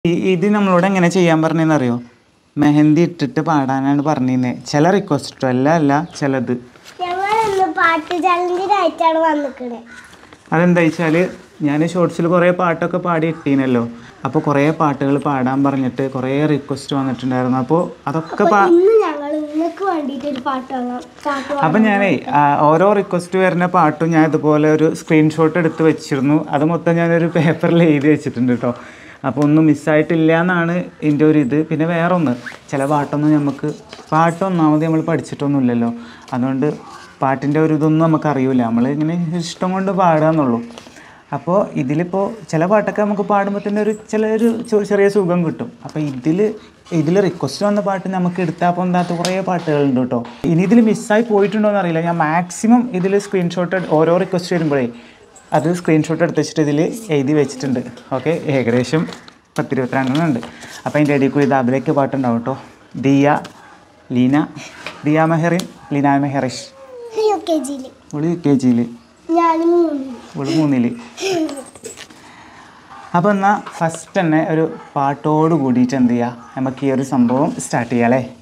ഈ- ഇത് നമ്മളോട് എങ്ങനെ ചെയ്യാൻ പറഞ്ഞതെന്ന് അറിയോ മെഹന്തി ഇട്ടിട്ട് പാടാനാണ് പറഞ്ഞിരുന്നത് ചില റിക്വസ്റ്റ് അല്ല അല്ല ചിലത് ഞങ്ങളിന്ന് പാട്ട് ചലഞ്ചിനായിട്ടാണ് വന്നിക്കണേ അതെന്താ വെച്ചാൽ ഞാൻ ഷോർട്സിൽ കുറേ പാട്ടൊക്കെ പാടി ഇട്ടീനല്ലോ അപ്പോൾ കുറേ പാട്ടുകൾ പാടാൻ പറഞ്ഞിട്ട് കുറേ റിക്വസ്റ്റ് വന്നിട്ടുണ്ടായിരുന്നു അപ്പോൾ അതൊക്കെ പാ ഇന്ന് ഞങ്ങൾ നിങ്ങൾക്ക് വേണ്ടിയിട്ട് ഒരു പാട്ട് വാങ്ങാം പാട്ട് അപ്പം ഞാനേ ആ, ഓരോ റിക്വസ്റ്റ് വരുന്ന പാട്ടും ഞാൻ ഇതുപോലെ ഒരു സ്ക്രീൻഷോട്ട് എടുത്ത് വെച്ചിരുന്നു അത് മൊത്തം ഞാനൊരു പേപ്പറിൽ എഴുതി വെച്ചിട്ടുണ്ട് കേട്ടോ അപ്പോൾ ഒന്നും മിസ്സായിട്ടില്ല എന്നാണ് എൻ്റെ ഒരു ഇത് പിന്നെ വേറെ ഒന്ന് ചില പാട്ടൊന്നും നമുക്ക് പാട്ട് ഒന്നാമത് നമ്മൾ പഠിച്ചിട്ടൊന്നുമില്ലല്ലോ അതുകൊണ്ട് പാട്ടിൻ്റെ ഒരു ഇതൊന്നും നമുക്ക് അറിയില്ല നമ്മൾ ഇങ്ങനെ ഇഷ്ടം കൊണ്ട് പാടുക എന്നുള്ളൂ അപ്പോൾ ഇതിലിപ്പോൾ ചില പാട്ടൊക്കെ നമുക്ക് പാടുമ്പോൾ തന്നെ ഒരു ചില ഒരു ചെ- ചെറിയ സുഖം കിട്ടും അപ്പോൾ ഇതിൽ ഇതിൽ റിക്വസ്റ്റ് വന്ന പാട്ട് നമുക്ക് എടുത്താൽ പൊന്താത്ത കുറേ പാട്ടുകളുണ്ട് കേട്ടോ ഇനി ഇതിൽ മിസ്സായി പോയിട്ടുണ്ടോ എന്ന് അറിയില്ല ഞാൻ മാക്സിമം ഇതിൽ സ്ക്രീൻഷോട്ട് ഓരോ റിക്വസ്റ്റ് വരുമ്പോഴേ അത് സ്ക്രീൻഷോട്ട് എടുത്ത് വെച്ചിട്ട് ഇതിൽ എഴുതി വെച്ചിട്ടുണ്ട് ഓക്കെ ഏകദേശം പത്തിരുപത്തിരണ്ടെണ്ണം ഉണ്ട് അപ്പോൾ അതിൻ്റെ ഇടയിൽ കൂടി ഇത് അതിലേക്ക് പാട്ടുണ്ടാവും കേട്ടോ ദിയ ലീന ദിയ മെഹറിൻ ലീന മെഹറിഷ് യു കെ ജിയിൽ ഇവള് യു കെ ജിയിൽ ഞാൻ മൂന്ന് ഇവള് മൂന്നിൽ അപ്പോൾ എന്നാൽ ഫസ്റ്റ് തന്നെ ഒരു പാട്ടോട് കൂടിയിട്ട് എന്ത് ചെയ്യുക നമുക്ക് ഈ ഒരു സംഭവം സ്റ്റാർട്ട് ചെയ്യാം അല്ലേ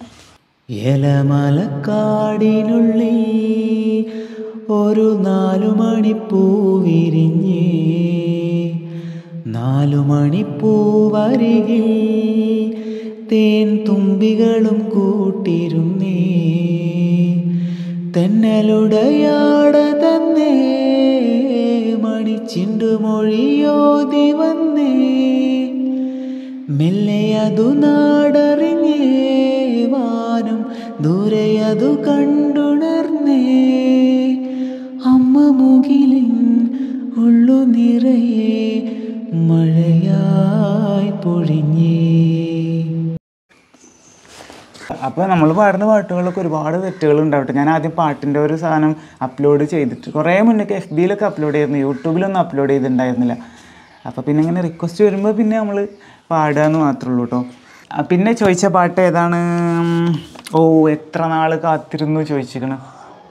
എലമലക്കാടിനുള്ളിൽ ഒരു നാലു മണിപ്പൂ വിരിഞ്ഞ് നാലു മണിപ്പൂവരികിൽ തേൻ തുമ്പികളും കൂട്ടിരുന്നേ തെന്നലുടയാട തന്നെ മണിച്ചിണ്ടു മൊഴിയോതി വന്നേ മെല്ലെയതു നാടറിഞ്ഞേ വാനം ദൂരെയതു കണ്ടുണർന്നേ അമ്മ മുകിലിൻ ഉള്ളു നിറയെ മഴയായി പൊഴിഞ്ഞേ അപ്പോൾ നമ്മൾ പാടുന്ന പാട്ടുകളൊക്കെ ഒരുപാട് തെറ്റുകൾ ഉണ്ടാവട്ടെ ഞാൻ ആദ്യം പാട്ടിൻ്റെ ഒരു സാധനം അപ്ലോഡ് ചെയ്തിട്ട് കുറേ മുന്നൊക്കെ എഫ് ബിയിലൊക്കെ അപ്ലോഡ് ചെയ്തിരുന്നു യൂട്യൂബിലൊന്നും അപ്ലോഡ് ചെയ്തിട്ടുണ്ടായിരുന്നില്ല അപ്പോൾ പിന്നെ ഇങ്ങനെ റിക്വസ്റ്റ് വരുമ്പോൾ പിന്നെ നമ്മൾ പാടുക എന്ന് മാത്രമേ ഉള്ളൂ കേട്ടോ ആ, പിന്നെ ചോദിച്ച പാട്ട് ഏതാണ് ഓ എത്ര നാൾ കാത്തിരുന്നു ചോദിച്ചിരിക്കണം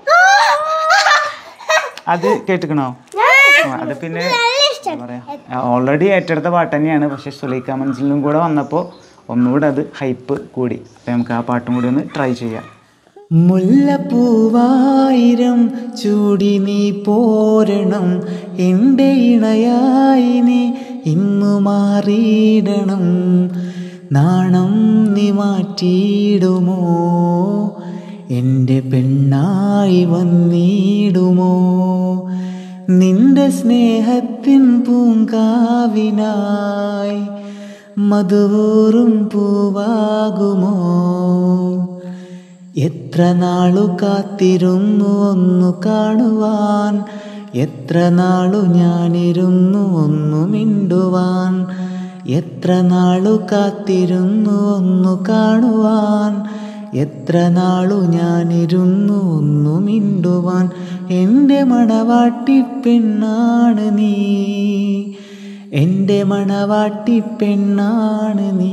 അത് കേട്ടിക്കണോ ആ, അത് പിന്നെ പറയാം ഓൾറെഡി ഏറ്റെടുത്ത പാട്ട് തന്നെയാണ് പക്ഷേ സുലൈഖ മൻസിലും കൂടെ വന്നപ്പോൾ ഒന്നുകൂടെ അത് ഹൈപ്പ് കൂടി അപ്പോൾ നമുക്ക് ആ പാട്ടും കൂടി ഒന്ന് ട്രൈ ചെയ്യാം മുല്ലപ്പൂവായിരം ചൂടി നീ പോരണം എൻ്റെ ഇണയായി നീ ഇന്നു മാറിയിടണം നാണം നീ മാറ്റിയിടുമോ എൻ്റെ പെണ്ണായി വന്നിടുമോ നിന്റെ സ്നേഹത്തിൻ പൂങ്കാവിനായി മധുവൂറും പൂവാകുമോ എത്ര നാളു കാത്തിരുന്നു ഒന്നു കാണുവാൻ എത്ര നാളു ഞാനിരുന്നു ഒന്നു മിണ്ടുവാൻ എത്ര നാളു കാത്തിരുന്നു ഒന്നു കാണുവാൻ എത്ര നാളു ഞാനിരുന്നു ഒന്നു മിണ്ടുവാൻ എൻ്റെ മണവാട്ടി പെണ്ണാണ് നീ എൻ്റെ മണവാട്ടി പെണ്ണാണ് നീ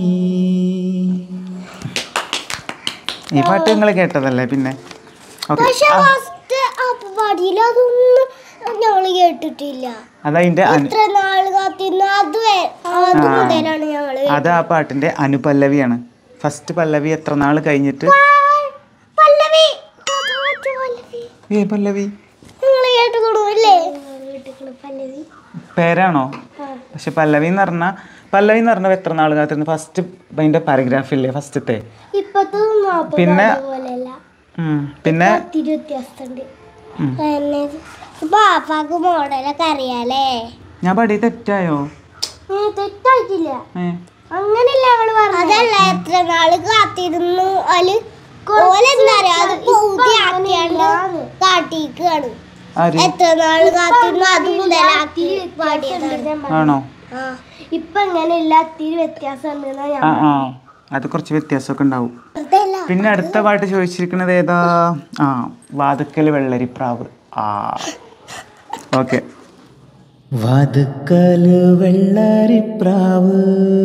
ഈ പാട്ട് നിങ്ങൾ കേട്ടതല്ലേ പിന്നെ ഓക്കെ പക്ഷെ ഫസ്റ്റ് അപ്പൊ പാടിയില്ല അതൊന്നും ഞങ്ങള് കേട്ടിട്ടില്ല അതതിൻ്റെ അനു ഇത്ര നാള് കാത്തിരുന്നു അത് വേ- അത് മുതലാണ് ഞങ്ങള് അത് ആ പാട്ടിൻ്റെ അനുപല്ലവിയാണ് ഫസ്റ്റ് പല്ലവി എത്ര നാൾ കഴിഞ്ഞിട്ട് പല്ലവി അത് മറ്റേ പല്ലവി ഏ പല്ലവി നിങ്ങൾ കേട്ടുകൊടുല്ലേ കേട്ടിക്കണ പല്ലവി പേരാണോ പക്ഷെ പല്ലവി എന്ന് പറഞ്ഞാൽ പല്ലവി എന്ന് പറഞ്ഞാൽ എത്ര നാൾ കാത്തിരുന്നു ഫസ്റ്റ് അതിൻ്റെ പാരഗ്രാഫില്ലേ ഫസ്റ്റത്തെ ഇപ്പത്തെ നാപ്പത് പിന്നെ പോലെയല്ല ഉം. പിന്നെ ഒത്തിരി വ്യത്യാസമുണ്ട് പിന്നെ ഇപ്പൊ ആപ്പാക്ക് മോഡലൊക്കെ അറിയാലേ ഞാൻ പാടി തെറ്റായോ ഏ, തെറ്റായിട്ടില്ല ഏ അങ്ങനെയല്ല ഞങ്ങള് പറഞ്ഞത് അതല്ല എത്ര നാള് കാത്തിരുന്നു അതില് ഓലെന്താ പറയാ അത് പൂർത്തിയാക്കിയാണ്ട് കാട്ടിക്കാണ് ആര് എത്ര നാള് കാത്തിരുന്നു അത് മുതലാക്കി പാടിയതാണ് ആണോ ഇപ്പൊ ഇങ്ങനെയല്ല ഇത്തിരി വ്യത്യാസം ആ ആ അത് കുറച്ച് വ്യത്യാസമൊക്കെ ഉണ്ടാവും പിന്നെ അടുത്ത പാട്ട് ചോദിച്ചിരിക്കുന്നത് ഏതാ ആ വാതുക്കൽ വെള്ളരിപ്രാവ് ആ ഓക്കെ വതുക്കല് വെള്ളരിപ്രാവ്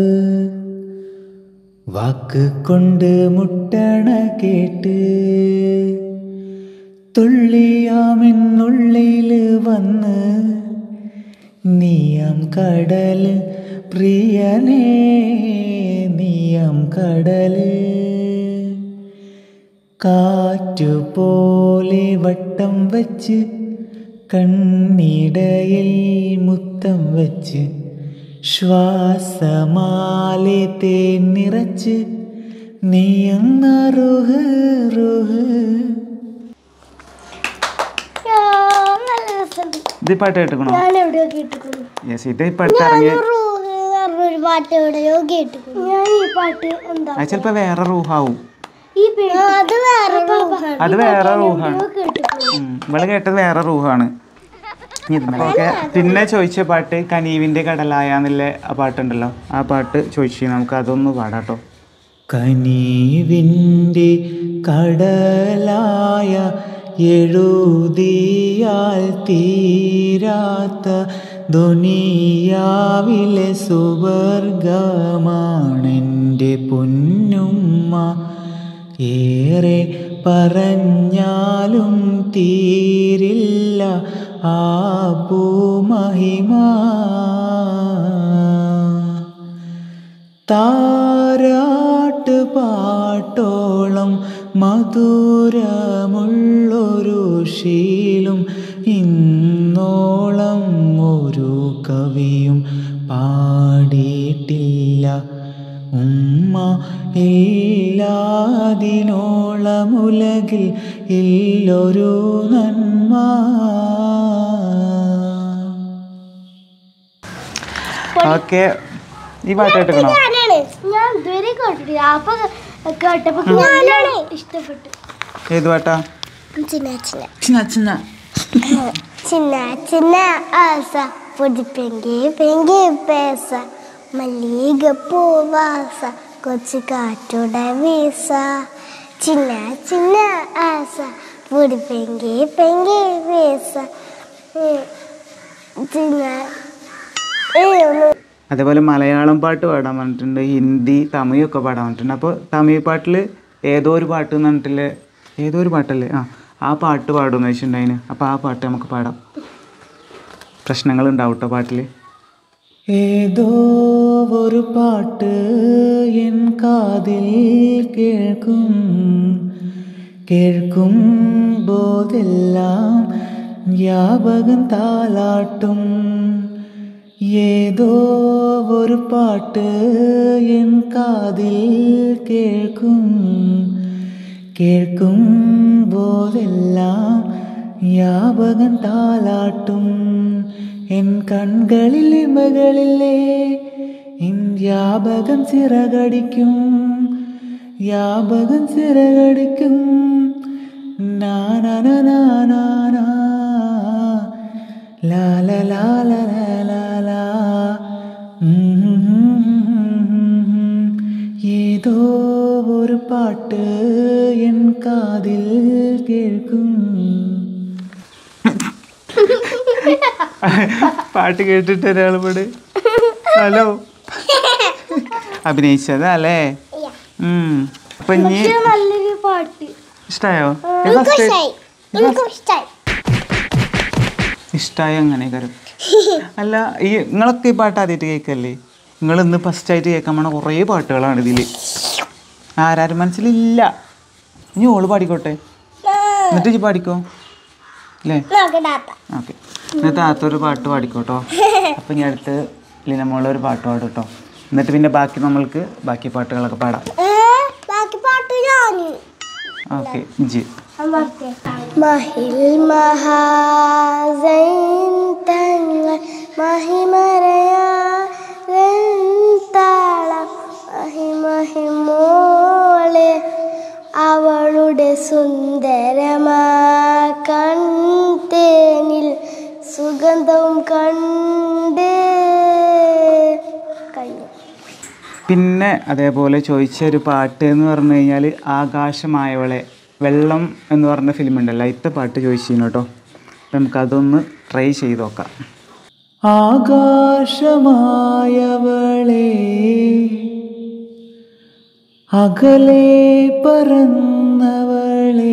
വാക്ക് കൊണ്ട് മുട്ടണ കേട്ട് തുള്ളിയാമെന്നുള്ളിൽ വന്ന് നീയാം കടൽ പ്രിയനേ നീയം കടല് കാറ്റുപോലെ വട്ടം വച്ച് കണ്ണിടയിൽ മുത്തം വച്ച് ശ്വാസമാലെ തേൻ നിറച്ച് നീയങ്ങ റുഹ് റുഹ് ആ, നല്ല രസമുണ്ട് ഇത് ഈ പാട്ട് കേട്ടുക്കണോ ഞാൻ എവിടെയോ കേട്ടിട്ടുണ്ട് യെസ് ഇത് ഇപ്പം അടുത്തിറങ്ങിയ ഒരു പാട്ട് എവിടെയോ കേട്ടിട്ടുണ്ട് ഞാൻ ഈ പാട്ട് എന്താ അത് ചിലപ്പോൾ വേറെ റൂഹാവും ഈ അത് വേറെ റൂഹാണ്. അത് വേറെ റൂഹാണ് കേട്ടിട്ടുണ്ട് ഉം. ഇവള് കേട്ടത് വേറെ റൂഹാണ് ഓക്കെ പിന്നെ ചോദിച്ച പാട്ട് കനീവിൻ്റെ കടലായ എന്നുള്ള ആ പാട്ടുണ്ടല്ലോ ആ പാട്ട് ചോദിച്ചു നമുക്ക് അതൊന്ന് പാടാട്ടോ കനീവിൻ്റെ കടലായ എഴുതിയാൽ തീരാത്ത ദുനിയാവിലെ സുവർഗമാണെൻ്റെ പൊന്നുമ്മ ഏറെ പറഞ്ഞാലും തീരില്ല ആ പൂമഹിമ താരാട്ട് പാട്ടോളം മധുരമുള്ളൊരു ശീലും ഇന്നോളം ഒരു കവിയും പാടിയിട്ടില്ല ഉമ്മ ഇല്ലാതിനോളം ഉലകിൽ ഇല്ലൊരു നന്മ ഓക്കെ ഈ പാട്ട് കേട്ടുക്കണോ ഞാനാണ് ഞാൻ ഇതുവരെ കേട്ടിട്ടില്ല അപ്പൊ കേട്ടപ്പോ ഞാനാണ് ഇഷ്ടപ്പെട്ടു ഏത് പാട്ടാ ചിന്ന ചിന്ന ചിന്ന ചിന്ന ചിന്ന ചിന്ന ആസ പൊടി പെങ്കി പെങ്കി പേസ മല്ലിക പൂവാസ കൊച്ചു കാറ്റുടെ വീസ ചിന്ന ചിന്ന ആസ പൊടി പെങ്കി പെങ്കി വീസ ഉം. ചിന്ന ഏ ഒന്ന് അതേപോലെ മലയാളം പാട്ട് പാടാൻ പറഞ്ഞിട്ടുണ്ട് ഹിന്ദി തമിഴ് ഒക്കെ പാടാൻ പറഞ്ഞിട്ടുണ്ട് അപ്പോൾ തമിഴ് പാട്ടിൽ ഏതോ ഒരു പാട്ട് എന്ന് പറഞ്ഞിട്ടില്ലേ ഏതോ ഒരു പാട്ടല്ലേ ആ ആ പാട്ട് പാടുമെന്ന് വെച്ചിട്ടുണ്ടായിന് അപ്പോൾ ആ പാട്ട് നമുക്ക് പാടാം പ്രശ്നങ്ങൾ ഉണ്ടാവും കേട്ടോ പാട്ടിൽ ഏതോ ഒരു പാട്ട് എൻ കാതിൽ കേൾക്കും കേൾക്കും പോതെല്ലാം യാപകം താലാട്ടും ഏതോ ഒരു പാട്ട് എൻ കാതിൽ കേൾക്കും കേൾക്കും പോതെല്ലാം യാപകം താലാട്ടും എൻ കൺകളിൽ ഇമകളില്ലേ എൻ യാപകം ചിറകടിക്കും യാപകം ചിറകടിക്കും നാനനാനാനാ ലാല ലാല ലാല ഏതോ ഒരു പാട്ട് എൻ കാതിൽ കേൾക്കും പാട്ട് കേട്ടിട്ട് ഒരാൾ പാട് ഹലോ അഭിനയിച്ചതാ അല്ലേ ഉം. അപ്പൊ ഇനി നല്ലൊരു പാട്ട് ഇഷ്ടായോ ഇഷ്ടായി എനിക്കും ഇഷ്ടായി ഇഷ്ടായ അങ്ങനെ കാര്യം അല്ല ഈ നിങ്ങളൊക്കെ ഈ പാട്ട് ആദ്യമായിട്ട് കേൾക്കല്ലേ നിങ്ങൾ ഇന്ന് ഫസ്റ്റ് ആയിട്ട് കേൾക്കാൻ പോണ കുറേ പാട്ടുകളാണ് ഇതിൽ ആരാരും മനസ്സിലില്ല ഇനി ഓള് പാടിക്കോട്ടെ എന്നിട്ട് ഇജ്ജ് പാടിക്കോ അല്ലേ നോക്കണ്ടാത്ത ഓക്കെ എന്നിട്ട് താത്തൊരു പാട്ട് പാടിക്കോട്ടോ അപ്പം ഇനി അടുത്ത് ലിനമോള് ഒരു പാട്ട് പാടും കേട്ടോ എന്നിട്ട് പിന്നെ ബാക്കി നമ്മൾക്ക് ബാക്കി പാട്ടുകളൊക്കെ പാടാം ബാക്കി പാട്ട് ഞാന് ഓക്കെ ജി മഹിൽ മഹാസൈൻ തങ്ങൾ മഹിമറയാളം മഹിമഹിമോളെ അവളുടെ സുന്ദരമാ കൺതേനിൽ സുഗന്ധവും കണ്ട് കഴിഞ്ഞു പിന്നെ അതേപോലെ ചോദിച്ച ഒരു പാട്ട് എന്ന് പറഞ്ഞു കഴിഞ്ഞാൽ ആകാശമായവളെ വെള്ളം എന്ന് പറഞ്ഞ ഫിലിം ഉണ്ടല്ലോ ഇത്തെ പാട്ട് ചോദിച്ചിരുന്നു കേട്ടോ അപ്പം നമുക്കതൊന്ന് ട്രൈ ചെയ്ത് നോക്കാം ആകാശമായവളെ അകലെ പറന്നവളെ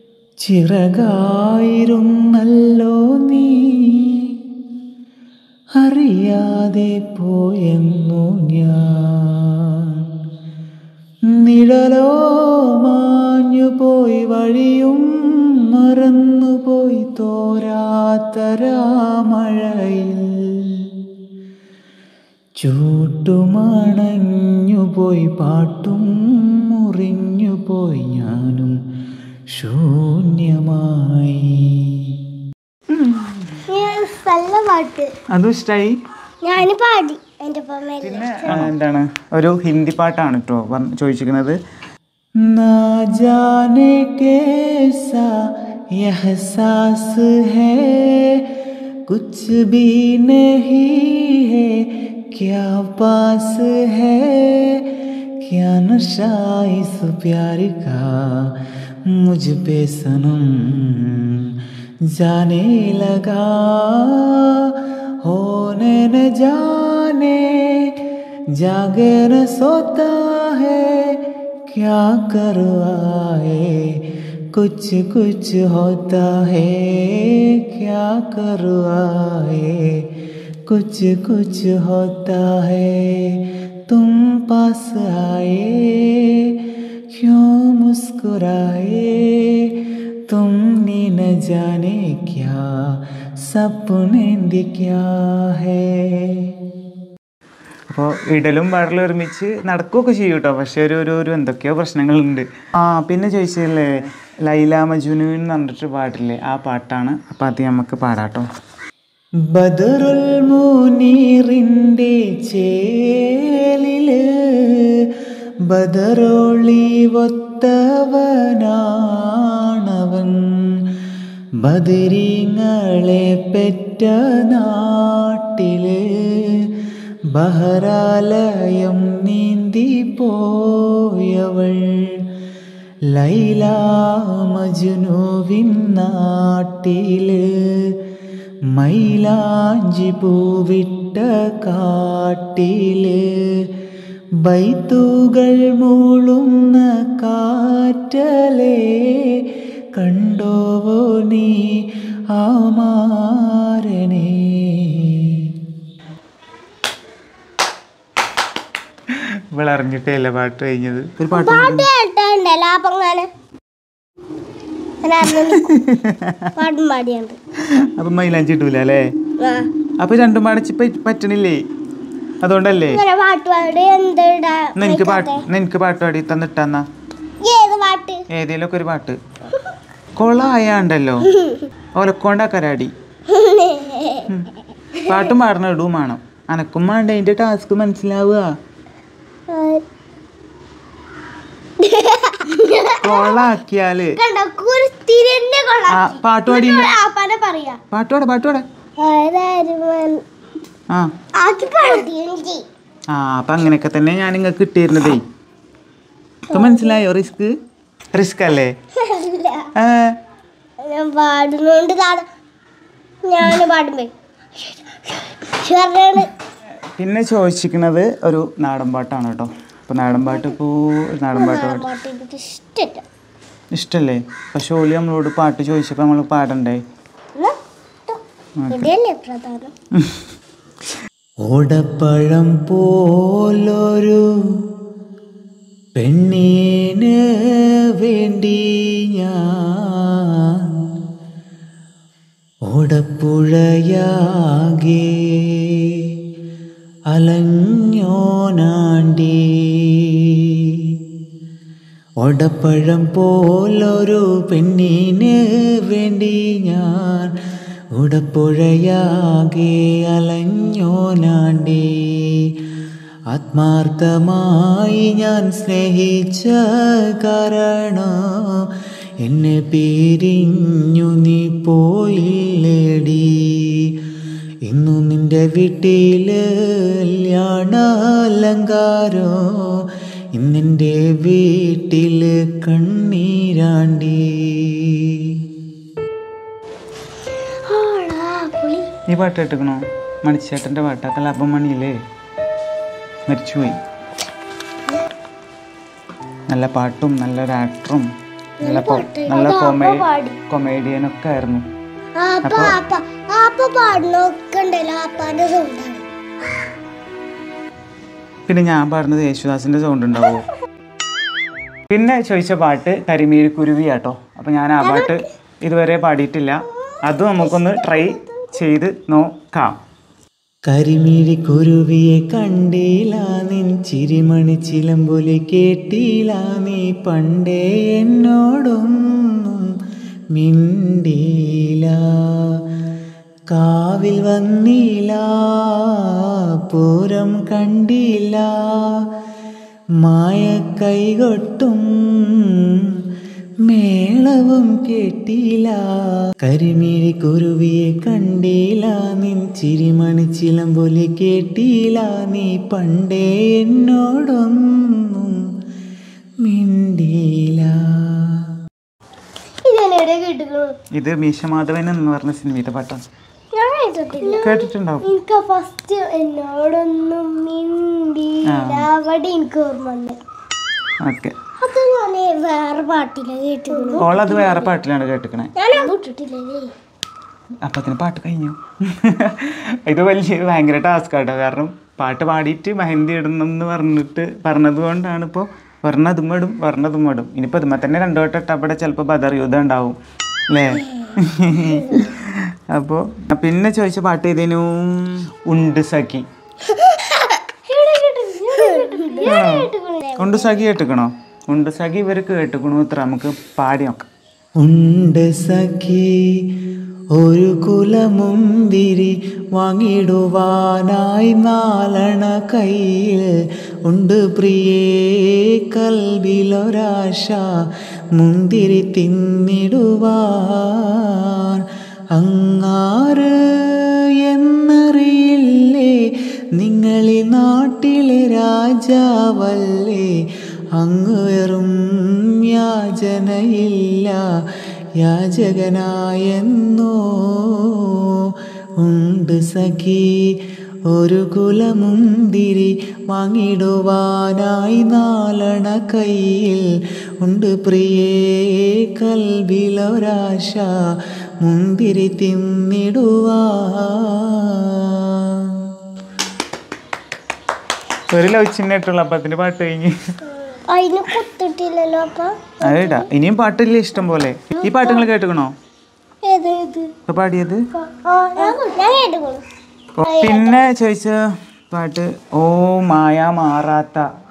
ചിറകായിരുന്നല്ലോ നീ അറിയാതെ പോയെന്നു ഞാൻ നിഴലോ മാഞ്ഞു പോയി വഴിയും മറന്നുപോയി തോരാത്തരാമഴയിൽ ചൂട്ടുമണഞ്ഞുപോയി പാട്ടും മുറിഞ്ഞുപോയി ഞാനും ശൂന്യമായി നല്ല പാട്ട് അതും ഇഷ്ടമായി ഞാൻ പാടി എൻ്റെ ഒപ്പം പിന്നെ ആ, എന്താണ് ഒരു ഹിന്ദി പാട്ടാണ് കേട്ടോ ചോദിച്ചിരിക്കുന്നത് ना जाने कैसा यह सांस है कुछ भी नहीं है क्या पास है क्या नशा इस प्यार का मुझ पे सनम जाने लगा होने न जाने जागे न सोता है क्या करवाए कुछ कुछ होता है क्या करवाए कुछ कुछ होता है तुम पास आए क्यों मुस्कुराए तुमने न जाने क्या सपने दिखा है അപ്പോൾ ഇടലും പാടലും ഒരുമിച്ച് നടക്കുകയൊക്കെ ചെയ്യും കേട്ടോ പക്ഷേ ഒരു ഒരു ഒരു എന്തൊക്കെയോ പ്രശ്നങ്ങളുണ്ട് ആ പിന്നെ ചോദിച്ചല്ലേ ലൈല മജുനു എന്ന് പറഞ്ഞിട്ട് പാട്ടില്ലേ ആ പാട്ടാണ് അപ്പോൾ അത് നമുക്ക് പാടാട്ടോ ബദറുൽ മുനീറിൻ്റെ ചേലില് ബദറോളി ഒത്തവനാണവൻ ബദരീങ്ങളെ പെറ്റ നാട്ടില് ബഹരാലയം നീന്തി പോയവൾ ലൈല മജ്നുവിൻ നാട്ടില് മൈലാഞ്ചി പൂവിട്ട കാട്ടില് ബൈത്തുകൾ മൂളുന്ന കാറ്റലേ കണ്ടോവോ നീ ആമാരനെ ഇവൾ അറിഞ്ഞിട്ടേ അല്ല പാട്ട് കഴിഞ്ഞത് ഒരു പാട്ട് പാട്ട് കേട്ടണ്ടല്ലോ ലാഭങ്ങാന് പാട്ടും പാടിയുണ്ട് അപ്പം മൈലാഞ്ചി ഇട്ടൂല അല്ലേ ആ അപ്പം രണ്ടും പാടച്ച് പറ്റണില്ലേ അതുകൊണ്ടല്ലേ ഇങ്ങനെ പാട്ട് പാടി എന്തിടാ എന്നാ എനിക്ക് പാട്ട് എന്നാ എനിക്ക് പാട്ട് പാടി തന്നിട്ടാന്നാ ഏത് പാട്ട് ഏതേലൊക്കെ ഒരു പാട്ട് കൊളായാണ്ടല്ലോ ഒലക്കോണ്ടാക്കരാടി പാട്ടും പാടണ ഇടും വേണം അനക്കും വേണ്ട അതിന്റെ ടാസ്ക് മനസ്സിലാവുക കൊളാക്കിയാല് കണ്ടോ കുരുത്തിരിന്റെ ആ പാട്ട് പാടി ആപ്പാനെ പറയാ പാട്ടോടെ പാട്ടോടെ ആരാരും ആ ആക്കി പാടി ആ അപ്പൊ അങ്ങനെയൊക്കെ തന്നെ ഞാൻ നിങ്ങൾക്ക് കിട്ടിയിരുന്നതേ ഇപ്പൊ മനസ്സിലായോ റിസ്ക് റിസ്ക് അല്ലേ അല്ല ആ, ഞാൻ പാടുന്നോണ്ട് താഴെ ഞാൻ പാടുമ്പേ പറഞ്ഞാണ് പിന്നെ ചോദിച്ചിരിക്കുന്നത് ഒരു നാടൻ പാട്ടാണ് കേട്ടോ അപ്പൊ നാടൻ പാട്ട് ഇപ്പോൾ നാടൻ പാട്ട് പാട്ട് പാട്ട് എനിക്ക് ഇഷ്ടമില്ല ഇഷ്ടല്ലേ പക്ഷെ ഓലി നമ്മളോട് പാട്ട് ചോദിച്ചപ്പോൾ നമ്മൾ പാടണ്ടേ എന്നാ, ട്ടോ. ഇതല്ലേ പ്രധാനം ഓടപ്പഴം പോലൊരു പെണ്ണിന് വേണ്ടി ഞാൻ ഓടപ്പുഴയാകെ അലഞ്ഞോനാണ്ടി ഓടപ്പഴം പോലൊരു പെണ്ണിന് വേണ്ടി ഞാൻ ഉടപ്പുഴയാകെ അലഞ്ഞോനാണ്ടി ആത്മാർത്ഥമായി ഞാൻ സ്നേഹിച്ച കാരണം എന്നെ പിരിഞ്ഞു നീ പോയില്ലേടി ഇന്നു നിന്റെ വീട്ടില് കല്യാണ അലങ്കാരോ ഇന്നെൻ്റെ വീട്ടില് കണ്ണീരാണ്ടി ആടാ പുളി ഈ പാട്ട് കേട്ടിക്കണോ മണിച്ചേട്ടൻ്റെ പാട്ട് ആ കലാപം മണിയില്ലേ മരിച്ചുപോയി നല്ല പാട്ടും നല്ലൊരു ആക്ടറും നല്ല കൊ- നല്ല കൊമേ കൊമേഡിയനൊക്കെ ആയിരുന്നു ആപ്പ ആപ്പ ആപ്പ പാടുന്നൊക്കെ ഉണ്ടല്ലോ അപ്പാന്റെ സൗണ്ടാണ് പിന്നെ ഞാൻ പാടുന്നത് യേശുദാസിന്റെ സൗണ്ട് ഉണ്ടാവോ പിന്നെ ചോദിച്ച പാട്ട് കരിമീഴ് കുരുവി ആട്ടോ അപ്പൊ ഞാൻ ആ പാട്ട് ഇതുവരെ പാടിയിട്ടില്ല അതും നമുക്കൊന്ന് ട്രൈ ചെയ്ത് നോക്കാം കരിമിഴി കുരുവിയെ കണ്ടില്ല നിൻ ചിരിമണി ചിലമ്പൊലി കേട്ടില്ല നീ പണ്ടേ എന്നോടൊന്നും മിണ്ടിയില്ല കാവിൽ വന്നില്ല പൂരം കണ്ടില്ല മായ കൈകൊട്ടും മേളവും കേട്ടില്ല കരിമിഴി കുരുവിയെ കണ്ടില്ല നിൻ ചിരിമണി ചിലമ്പൊലി കേട്ടില്ല നീ പണ്ടേ എന്നോടൊന്നും മിണ്ടിയില്ല ഇതെവിടെ കേട്ടിക്കണു ഇത് മീശമാധവൻ എന്ന് പറഞ്ഞ സിനിമയിലെ പാട്ടാണ് ഞാൻ കേട്ടിട്ടില്ല കേട്ടിട്ടുണ്ടാവും എനിക്ക് ഫസ്റ്റ് എന്നോടൊന്നും മിണ്ടിയില്ല അവിടെ എനിക്ക് ഓർമ്മ വന്നു ഓക്കെ അത് ഞാൻ വേറെ പാട്ടില്ല കേട്ടിരുന്നു ഓളത് വേറെ പാട്ടിലാണ് കേട്ടിക്കണേ ഞാൻ അത് ഇട്ടിട്ടില്ലേ അപ്പം അതിന് പാട്ട് കഴിഞ്ഞു ഇത് വലിയ ഭയങ്കര ടാസ്ക് ആട്ടോ കാരണം പാട്ട് പാടിയിട്ട് മെഹന്തി ഇടണം എന്ന് പറഞ്ഞിട്ട് പറഞ്ഞത് കൊണ്ടാണ് ഇപ്പോൾ പറഞ്ഞതും ഇടും പറഞ്ഞതും ഇടും ഇനിയിപ്പോൾ ഇതുമ്മ തന്നെ രണ്ടു വട്ടം ഇട്ടപ്പോൾ ചിലപ്പോൾ ബദർ യുദ്ധം ഉണ്ടാവും അല്ലേ അപ്പോൾ പിന്നെ ചോദിച്ച പാട്ട് ഏതേനു ഉണ്ട് സഖി ഉണ്ട് സഖി കേട്ടിക്കണോ ഉണ്ട് സഖി ഇവർക്ക് കേട്ടിക്കണു ഇത്ര നമുക്ക് പാടി നോക്കാം ഉണ്ട് സഖി ഒരു കുലമുന്തിരി വാങ്ങിടുവാനായി നാലണ കയ്യിൽ ഉണ്ട് പ്രിയേ കൽവിലൊരാശ മുന്തിരി തിന്നിടുവാൻ അങ്ങാറ് എന്നറിയില്ലേ നിങ്ങളീ നാട്ടിലെ രാജാവല്ലേ അങ്ങ് വെറും യാചനയില്ല യാചകനായെന്നോ ഉണ്ട് സഖി ഒരു കുലമുന്തിരി വാങ്ങിടുവാനായി നാലണ കയ്യിൽ ഉണ്ട് പ്രിയേ കൽവിലൊരാശ മുന്തിരി തിന്നിടുവാൻ ഒരു ലവ് ചിഹ്നമായിട്ടുള്ള അപ്പം അതിൻ്റെ പാട്ട് കഴിഞ്ഞ് അതിന് കുത്തിട്ടില്ലല്ലോ അപ്പൊ അതേടാ ഇനിയും പാട്ടില്ലേ ഇഷ്ടം പോലെ ഈ പാട്ട് നിങ്ങൾ കേട്ടുക്കണോ ഏത് ഏത് ഇപ്പൊ പാടിയത് ആ ഞാൻ ഞാൻ കേട്ടിക്കണു ഓ, പിന്നെ ചോദിച്ച പാട്ട് ഓ മായ മാറാത്ത